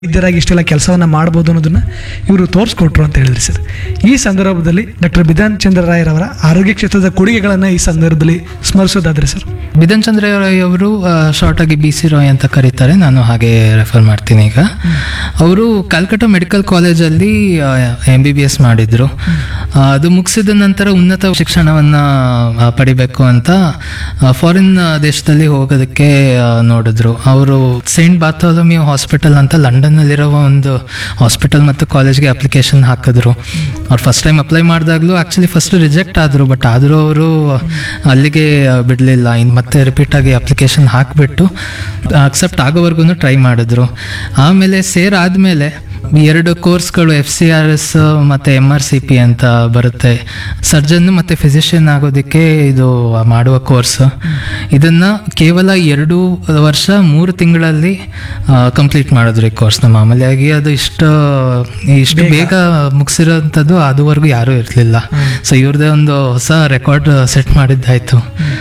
ವೈದ್ಯರಾಗಿ ಇಷ್ಟೆಲ್ಲ ಕೆಲಸವನ್ನ ಮಾಡ್ಬೋದು ಅನ್ನೋದನ್ನ ಇವರು ತೋರಿಸ್ಕೊಟ್ರು ಅಂತ ಹೇಳಿದ್ರಿ ಸರ್ ಈ ಸಂದರ್ಭದಲ್ಲಿ ಡಾಕ್ಟರ್ ಬಿಧಾನ್ ಚಂದ್ರ ರಾಯರವರ ಆರೋಗ್ಯ ಕ್ಷೇತ್ರದ ಕೊಡುಗೆಗಳನ್ನ ಈ ಸಂದರ್ಭದಲ್ಲಿ ಸ್ಮರಿಸೋದಾದ್ರೆ ಸರ್ ಬಿಧನ್ ಚಂದ್ರ ರಾಯ್ ಅವರು ಶಾರ್ಟ್ ಆಗಿ ಬಿ ಸಿ ರಾಯ್ ಅಂತ ಕರೀತಾರೆ ನಾನು ಹಾಗೆ ರೆಫರ್ ಮಾಡ್ತೀನಿ ಈಗ ಅವರು ಕಲ್ಕಟ್ಟ ಮೆಡಿಕಲ್ ಕಾಲೇಜಲ್ಲಿ ಎಂ ಬಿ ಬಿ ಎಸ್ ಮಾಡಿದ್ರು ಆ, ಅದು ಮುಗಿಸಿದ ನಂತರ ಉನ್ನತ ಶಿಕ್ಷಣವನ್ನ ಆ, ಪಡಿಬೇಕು ಅಂತ ಫಾರಿನ್ ದೇಶದಲ್ಲಿ ಹೋಗೋದಕ್ಕೆ ಆ, ನೋಡಿದ್ರು ಅವರು ಸೈಂಟ್ ಬಾಥೋಲಮಿಯೋ ಹಾಸ್ಪಿಟಲ್ ಅಂತ ಲಂಡನ್ನಲ್ಲಿರೋ ಒಂದು ಹಾಸ್ಪಿಟಲ್ ಮತ್ತು ಕಾಲೇಜ್ಗೆ ಅಪ್ಲಿಕೇಶನ್ ಹಾಕಿದ್ರು ಅವ್ರು ಫಸ್ಟ್ ಟೈಮ್ ಅಪ್ಲೈ ಮಾಡಿದಾಗಲೂ ಆ್ಯಕ್ಚುಲಿ ಫಸ್ಟ್ ರಿಜೆಕ್ಟ್ ಆದರು ಬಟ್ ಆದರೂ ಅವರು ಅಲ್ಲಿಗೆ ಬಿಡಲಿಲ್ಲ ಇನ್ನು ಮತ್ತೆ ರಿಪೀಟ್ ಆಗಿ ಅಪ್ಲಿಕೇಶನ್ ಹಾಕಿಬಿಟ್ಟು ಅಕ್ಸೆಪ್ಟ್ ಆಗೋವರೆಗೂ ಟ್ರೈ ಮಾಡಿದ್ರು ಆಮೇಲೆ ಸೇರ್ ಆದಮೇಲೆ ಎರಡು ಕೋರ್ಸ್ಗಳು ಎಫ್ ಸಿ ಆರ್ ಎಸ್ ಮತ್ತು ಎಮ್ ಆರ್ ಸಿ ಪಿ ಅಂತ ಬರುತ್ತೆ ಸರ್ಜನ್ ಮತ್ತು ಫಿಸಿಷಿಯನ್ ಆಗೋದಕ್ಕೆ ಇದು ಮಾಡುವ ಕೋರ್ಸ್ ಇದನ್ನು ಕೇವಲ ಎರಡು ವರ್ಷ ಮೂರು ತಿಂಗಳಲ್ಲಿ ಕಂಪ್ಲೀಟ್ ಮಾಡಿದ್ರು ಈ ಕೋರ್ಸ್ನ ಮಾಮೂಲಿಯಾಗಿ ಅದು ಇಷ್ಟು ಇಷ್ಟು ಬೇಗ ಮುಗಿಸಿರೋಂಥದ್ದು ಅದುವರೆಗೂ ಯಾರೂ ಇರಲಿಲ್ಲ ಸೊ ಇವ್ರದ್ದೇ ಒಂದು ಹೊಸ ರೆಕಾರ್ಡ್ ಸೆಟ್ ಮಾಡಿದ್ದಾಯಿತು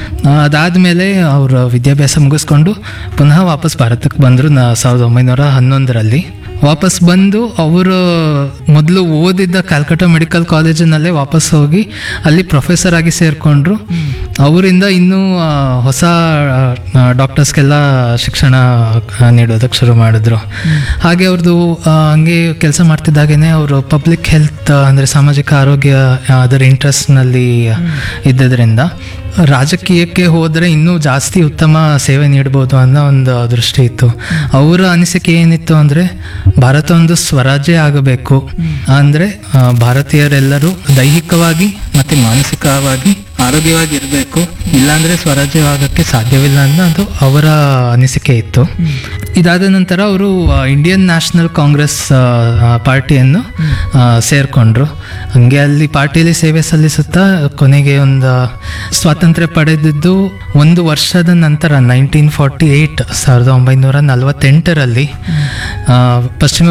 ಅದಾದಮೇಲೆ ಅವರು ವಿದ್ಯಾಭ್ಯಾಸ ಮುಗಿಸ್ಕೊಂಡು ಪುನಃ ವಾಪಸ್ ಭಾರತಕ್ಕೆ ಬಂದರು ನ ಸಾವಿರದ ಒಂಬೈನೂರ ಹನ್ನೊಂದರಲ್ಲಿ ವಾಪಸ್ ಬಂದು ಅವರು ಮೊದಲು ಓದಿದ್ದ ಕ್ಯಾಲ್ಕಟಾ ಮೆಡಿಕಲ್ ಕಾಲೇಜಿನಲ್ಲೇ ವಾಪಸ್ ಹೋಗಿ ಅಲ್ಲಿ ಪ್ರೊಫೆಸರ್ ಆಗಿ ಸೇರಿಕೊಂಡ್ರು ಅವರಿಂದ ಇನ್ನೂ ಆ, ಹೊಸ ಡಾಕ್ಟರ್ಸ್ಗೆಲ್ಲ ಶಿಕ್ಷಣ ಆ, ನೀಡೋದಕ್ಕೆ ಶುರು ಮಾಡಿದ್ರು ಹಾಗೆ ಅವ್ರದ್ದು ಆ, ಹಂಗೆ ಕೆಲಸ ಮಾಡ್ತಿದ್ದಾಗೇನೆ ಅವರು ಪಬ್ಲಿಕ್ ಹೆಲ್ತ್ ಅಂದರೆ ಸಾಮಾಜಿಕ ಆರೋಗ್ಯ ಆ, ಅದರ ಇಂಟ್ರೆಸ್ಟ್ನಲ್ಲಿ ಇದ್ದದ್ರಿಂದ ರಾಜಕೀಯಕ್ಕೆ ಹೋದರೆ ಇನ್ನೂ ಜಾಸ್ತಿ ಉತ್ತಮ ಸೇವೆ ನೀಡ್ಬೋದು ಅನ್ನೋ ಒಂದು ದೃಷ್ಟಿ ಇತ್ತು ಅವರ ಅನಿಸಿಕೆ ಏನಿತ್ತು ಅಂದರೆ ಭಾರತ ಒಂದು ಸ್ವರಾಜ್ಯ ಆಗಬೇಕು ಅಂದರೆ ಆ, ಭಾರತೀಯರೆಲ್ಲರೂ ದೈಹಿಕವಾಗಿ ಮತ್ತು ಮಾನಸಿಕವಾಗಿ ಆರೋಗ್ಯವಾಗಿ ಇರಬೇಕು ಇಲ್ಲಾಂದರೆ ಸ್ವರಾಜ್ಯವಾಗಕ್ಕೆ ಸಾಧ್ಯವಿಲ್ಲ ಅನ್ನೋದು ಅವರ ಅನಿಸಿಕೆ ಇತ್ತು ಇದಾದ ನಂತರ ಅವರು ಇಂಡಿಯನ್ ನ್ಯಾಷನಲ್ ಕಾಂಗ್ರೆಸ್ ಆ, ಆ, ಪಾರ್ಟಿಯನ್ನು ಸೇರಿಕೊಂಡ್ರು ಹಂಗೆ ಅಲ್ಲಿ ಪಾರ್ಟಿಯಲ್ಲಿ ಸೇವೆ ಸಲ್ಲಿಸುತ್ತಾ ಕೊನೆಗೆ ಒಂದು ಸ್ವಾತಂತ್ರ್ಯ ಪಡೆದಿದ್ದು ಒಂದು ವರ್ಷದ ನಂತರ ನೈನ್ಟೀನ್ ಫಾರ್ಟಿ ಏಯ್ಟ್ ಸಾವಿರದ ಒಂಬೈನೂರ ನಲವತ್ತೆಂಟರಲ್ಲಿ ಆ, ಪಶ್ಚಿಮ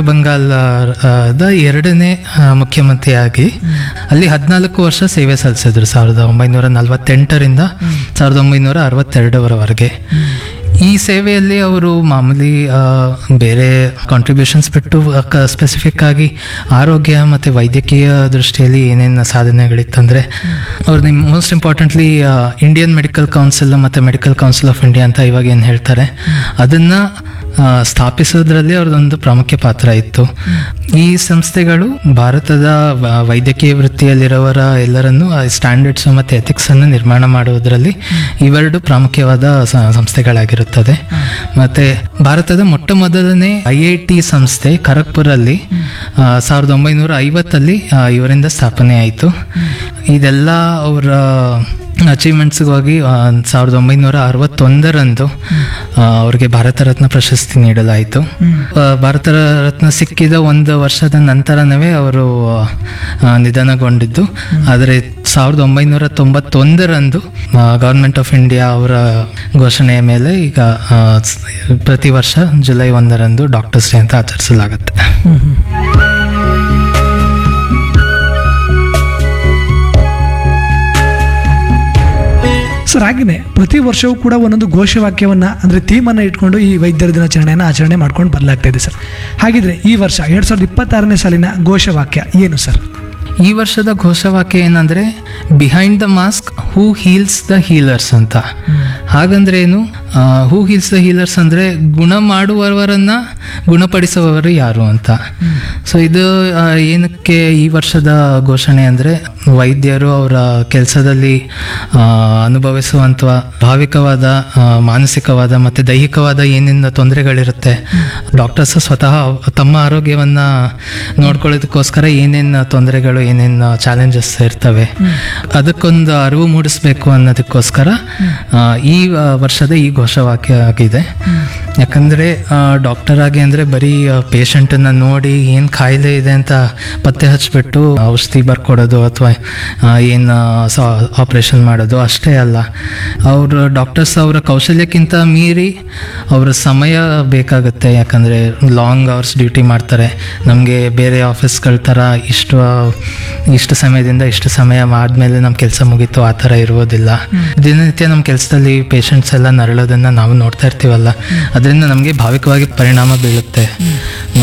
ಬಂಗಾಳದ ಎರಡನೇ ಆ, ಮುಖ್ಯಮಂತ್ರಿಯಾಗಿ ಅಲ್ಲಿ ಹದಿನಾಲ್ಕು ವರ್ಷ ಸೇವೆ ಸಲ್ಲಿಸಿದ್ರು ಸಾವಿರದ ಒಂಬೈನೂರ ನಲವತ್ತೆಂಟರಿಂದ ಸಾವಿರದ ಒಂಬೈನೂರ ಅರವತ್ತೆರಡರವರೆಗೆ ಈ ಸೇವೆಯಲ್ಲಿ ಅವರು ಮಾಮೂಲಿ ಆ, ಬೇರೆ ಕಾಂಟ್ರಿಬ್ಯೂಷನ್ಸ್ ಬಿಟ್ಟು ಸ್ಪೆಸಿಫಿಕ್ ಆಗಿ ಆರೋಗ್ಯ ಮತ್ತು ವೈದ್ಯಕೀಯ ದೃಷ್ಟಿಯಲ್ಲಿ ಏನೇನು ಸಾಧನೆಗಳಿತ್ತಂದರೆ ಅವ್ರು ನಿಮ್ಮ most importantly Indian medical council ಮತ್ತು ಮೆಡಿಕಲ್ ಕೌನ್ಸಿಲ್ ಆಫ್ ಇಂಡಿಯಾ ಅಂತ ಇವಾಗ ಏನು ಹೇಳ್ತಾರೆ ಅದನ್ನು ಸ್ಥಾಪಿಸೋದ್ರಲ್ಲಿ ಅವ್ರದ್ದೊಂದು ಪ್ರಾಮುಖ್ಯ ಪಾತ್ರ ಇತ್ತು ಈ ಸಂಸ್ಥೆಗಳು ಭಾರತದ ವ- ವೈದ್ಯಕೀಯ ವೃತ್ತಿಯಲ್ಲಿರುವವರ ಎಲ್ಲರನ್ನು ಸ್ಟ್ಯಾಂಡರ್ಡ್ಸ್ ಮತ್ತು ಎಥಿಕ್ಸನ್ನು ನಿರ್ಮಾಣ ಮಾಡುವುದರಲ್ಲಿ ಇವೆರಡು ಪ್ರಾಮುಖ್ಯವಾದ ಸ- ಸಂಸ್ಥೆಗಳಾಗಿರುತ್ತದೆ ಮತ್ತು ಭಾರತದ ಮೊಟ್ಟ ಮೊದಲನೇ ಐ ಐ ಟಿ ಸಂಸ್ಥೆ ಖರಗ್ಪುರಲ್ಲಿ ಆ, ಸಾವಿರದ ಒಂಬೈನೂರ ಐವತ್ತಲ್ಲಿ ಆ, ಇವರಿಂದ ಸ್ಥಾಪನೆ ಆಯಿತು ಇದೆಲ್ಲ ಅವರ ಅಚೀವ್ಮೆಂಟ್ಸ್ಗಾಗಿ ಸಾವಿರದ ಒಂಬೈನೂರ ಅರವತ್ತೊಂದರಂದು ಆ, ಅವರಿಗೆ ಭಾರತ ರತ್ನ ಪ್ರಶಸ್ತಿ ನೀಡಲಾಯಿತು ಆ, ಭಾರತ ರತ್ನ ಸಿಕ್ಕಿದ ಒಂದು ವರ್ಷದ ನಂತರವೇ ಅವರು ಆ, ನಿಧನಗೊಂಡಿದ್ದು ಆದರೆ ಸಾವಿರದ ಒಂಬೈನೂರ ತೊಂಬತ್ತೊಂದರಂದು ಗೌರ್ಮೆಂಟ್ ಆಫ್ ಇಂಡಿಯಾ ಅವರ ಘೋಷಣೆಯ ಮೇಲೆ ಈಗ ಆ, ಸ್- ಪ್ರತಿ ವರ್ಷ ಜುಲೈ ಒಂದರಂದು ಡಾಕ್ಟರ್ಸ್ ಡೇ ಅಂತ ಆಚರಿಸಲಾಗುತ್ತೆ ಸರ್ ಹಾಗೆಯೇ ಪ್ರತಿ ವರ್ಷವೂ ಕೂಡ ಒಂದೊಂದು ಘೋಷವಾಕ್ಯವನ್ನ ಅಂದ್ರೆ ಥೀಮನ್ನು ಇಟ್ಕೊಂಡು ಈ ವೈದ್ಯರ ದಿನಾಚರಣೆಯನ್ನು ಆಚರಣೆ ಮಾಡ್ಕೊಂಡು ಬದಲಾಗ್ತಾ ಇದೆ ಸರ್ ಹಾಗಿದ್ರೆ ಈ ವರ್ಷ ಎರಡ್ ಸಾವಿರದ ಇಪ್ಪತ್ತಾರನೇ ಸಾಲಿನ ಘೋಷವಾಕ್ಯ ಏನು ಸರ್ ಈ ವರ್ಷದ ಘೋಷವಾಕ್ಯ ಏನಂದ್ರೆ behind the mask who heals the healers ಅಂತ ಹಾಗಂದ್ರೆ ಏನು ಹೂ ಹೀಲ್ಸ್ ದ ಹೀಲರ್ಸ್ ಅಂದ್ರೆ ಗುಣ ಮಾಡುವವರನ್ನ ಗುಣಪಡಿಸುವವರು ಯಾರು ಅಂತ ಸೊ ಇದು ಆ, ಏನಕ್ಕೆ ಈ ವರ್ಷದ ಘೋಷಣೆ ಅಂದ್ರೆ ವೈದ್ಯರು ಅವರ ಕೆಲಸದಲ್ಲಿ ಅನುಭವಿಸುವಂಥ ಭಾವಿಕವಾದ ಆ, ಮಾನಸಿಕವಾದ ಮತ್ತು ದೈಹಿಕವಾದ ಏನೇನು ತೊಂದರೆಗಳಿರುತ್ತೆ ಡಾಕ್ಟರ್ಸ್ ಸ್ವತಃ ತಮ್ಮ ಆರೋಗ್ಯವನ್ನ ನೋಡ್ಕೊಳ್ಳೋದಕ್ಕೋಸ್ಕರ ಏನೇನು ತೊಂದರೆಗಳು ಏನೇನು ಚಾಲೆಂಜಸ್ ಇರ್ತವೆ ಅದಕ್ಕೊಂದು ಅರಿವು ಮೂಡಿಸ್ಬೇಕು ಅನ್ನೋದಕ್ಕೋಸ್ಕರ ಆ, ಈ ಆ, ವರ್ಷದ ಈ ಘೋಷವಾಕ್ಯ ಆಗಿದೆ ಯಾಕಂದ್ರೆ ಡಾಕ್ಟರ್ ಆಗಿ ಅಂದ್ರೆ ಬರೀ ಪೇಷಂಟನ್ನ ನೋಡಿ ಏನು ಕಾಯಿಲೆ ಇದೆ ಅಂತ ಪತ್ತೆ ಹಚ್ಬಿಟ್ಟು ಔಷಧಿ ಬರ್ಕೊಡೋದು ಅಥವಾ ಏನು ಆಪರೇಷನ್ ಮಾಡೋದು ಅಷ್ಟೇ ಅಲ್ಲ ಅವರು ಡಾಕ್ಟರ್ಸ್ ಅವರ ಕೌಶಲ್ಯಕ್ಕಿಂತ ಮೀರಿ ಅವರ ಸಮಯ ಬೇಕಾಗುತ್ತೆ ಯಾಕಂದರೆ ಲಾಂಗ್ ಅವರ್ಸ್ ಡ್ಯೂಟಿ ಮಾಡ್ತಾರೆ ನಮಗೆ ಬೇರೆ ಆಫೀಸ್ಗಳ ಥರ ಇಷ್ಟು ಇಷ್ಟು ಸಮಯದಿಂದ ಇಷ್ಟು ಸಮಯ ಆದಮೇಲೆ ನಮ್ಮ ಕೆಲಸ ಮುಗೀತು ಆ ಥರ ಇರೋದಿಲ್ಲ ದಿನನಿತ್ಯ ನಮ್ಮ ಕೆಲಸದಲ್ಲಿ ಪೇಷಂಟ್ಸ್ ಎಲ್ಲ ನರಳೋದನ್ನು ನಾವು ನೋಡ್ತಾ ಇರ್ತೀವಲ್ಲ ಅದರಿಂದ ನಮಗೆ ಭಾವಿಕವಾಗಿ ಪರಿಣಾಮ ಬೀಳುತ್ತೆ